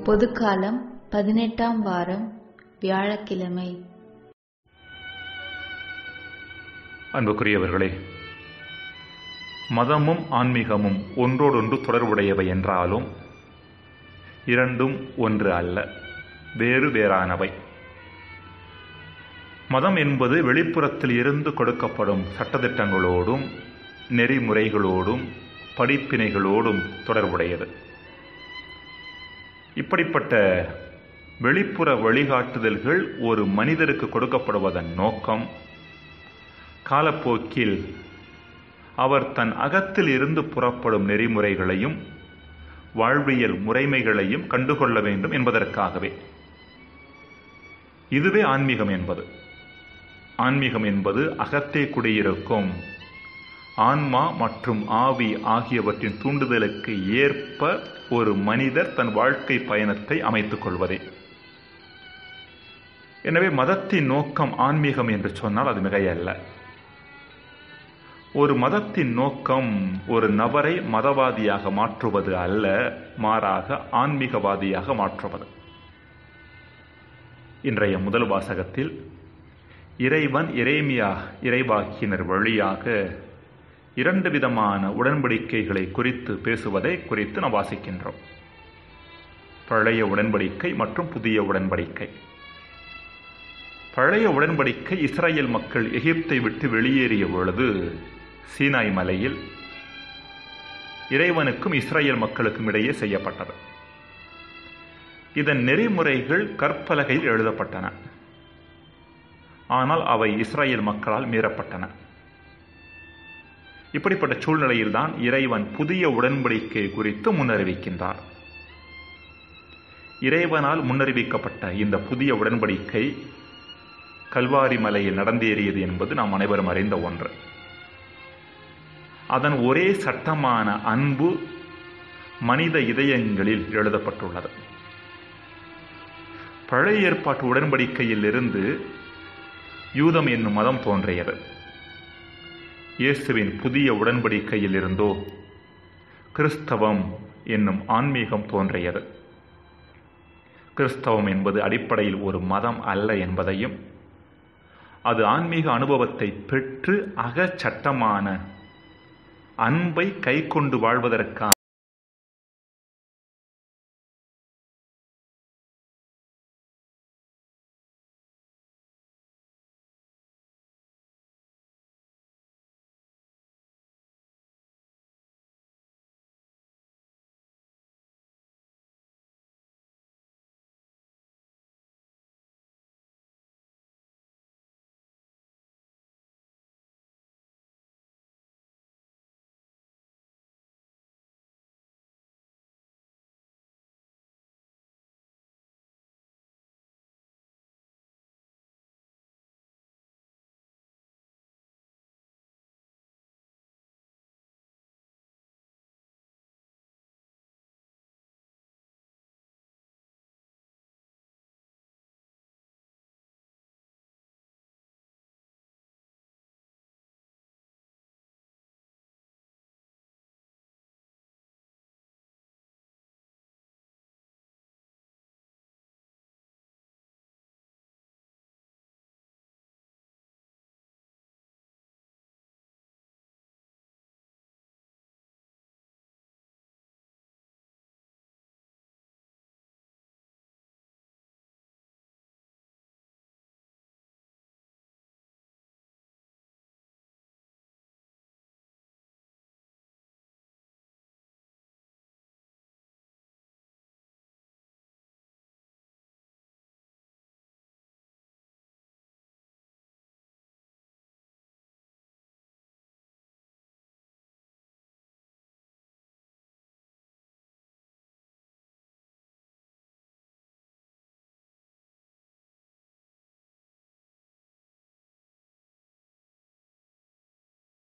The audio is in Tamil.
பொதுக்காலம் பதினெட்டாம் வாரம் வியாழக்கிழமை அன்புக்குரியவர்களே மதமும் ஆன்மீகமும் ஒன்றோடொன்று தொடர்புடையவை என்றாலும் இரண்டும் ஒன்று அல்ல வேறு வேறானவை மதம் என்பது வெளிப்புறத்தில் இருந்து கொடுக்கப்படும் சட்டத்திட்டங்களோடும் நெறிமுறைகளோடும் படிப்பினைகளோடும் தொடர்புடையது இப்படிப்பட்ட வெளிப்புற வழிகாட்டுதல்கள் ஒரு மனிதருக்கு கொடுக்கப்படுவதன் நோக்கம் காலப்போக்கில் அவர் தன் அகத்தில் இருந்து புறப்படும் நெறிமுறைகளையும் வாழ்வியல் முறைமைகளையும் கண்டுகொள்ள வேண்டும் என்பதற்காகவே இதுவே ஆன்மீகம் என்பது ஆன்மீகம் என்பது அகத்தே குடியிருக்கும் ஆன்மா மற்றும் ஆவி ஆகியவற்றின் தூண்டுதலுக்கு ஏற்ப ஒரு மனிதர் தன் வாழ்க்கை பயணத்தை அமைத்துக் கொள்வதே எனவே மதத்தின் நோக்கம் ஆன்மீகம் என்று சொன்னால் அது மிகையல்ல ஒரு மதத்தின் நோக்கம் ஒரு நபரை மதவாதியாக மாற்றுவது அல்ல மாறாக ஆன்மீகவாதியாக மாற்றுவது இன்றைய முதல் வாசகத்தில் இறைவன் இறைமியா இறைவாக்கினர் வழியாக இரண்டு விதமான உடன்படிக்கைகளை குறித்து பேசுவதை குறித்து நாம் வாசிக்கின்றோம் பழைய உடன்படிக்கை மற்றும் புதிய உடன்படிக்கை பழைய உடன்படிக்கை இஸ்ரேல் மக்கள் எகிப்தை விட்டு வெளியேறிய பொழுது சீனாய் மலையில் இறைவனுக்கும் இஸ்ரேல் மக்களுக்கும் இடையே செய்யப்பட்டது இதன் நெறிமுறைகள் கற்பலகையில் எழுதப்பட்டன ஆனால் அவை இஸ்ரேல் மக்களால் மீறப்பட்டன இப்படிப்பட்ட சூழ்நிலையில்தான் இறைவன் புதிய உடன்படிக்கை குறித்து முன்னறிவிக்கின்றார் இறைவனால் முன்னறிவிக்கப்பட்ட இந்த புதிய உடன்படிக்கை கல்வாரி மலையில் நடந்தேறியது என்பது நாம் அனைவரும் அறிந்த ஒன்று அதன் ஒரே சட்டமான அன்பு மனித இதயங்களில் எழுதப்பட்டுள்ளது பழைய ஏற்பாட்டு உடன்படிக்கையில் இருந்து யூதம் என்னும் மதம் தோன்றியது இயேசுவின் புதிய உடன்படிக்கையில் இருந்தோ கிறிஸ்தவம் என்னும் ஆன்மீகம் தோன்றியது கிறிஸ்தவம் என்பது அடிப்படையில் ஒரு மதம் அல்ல என்பதையும் அது ஆன்மீக அனுபவத்தை பெற்று அகச்சட்டமான அன்பை கை கொண்டு வாழ்வதற்கான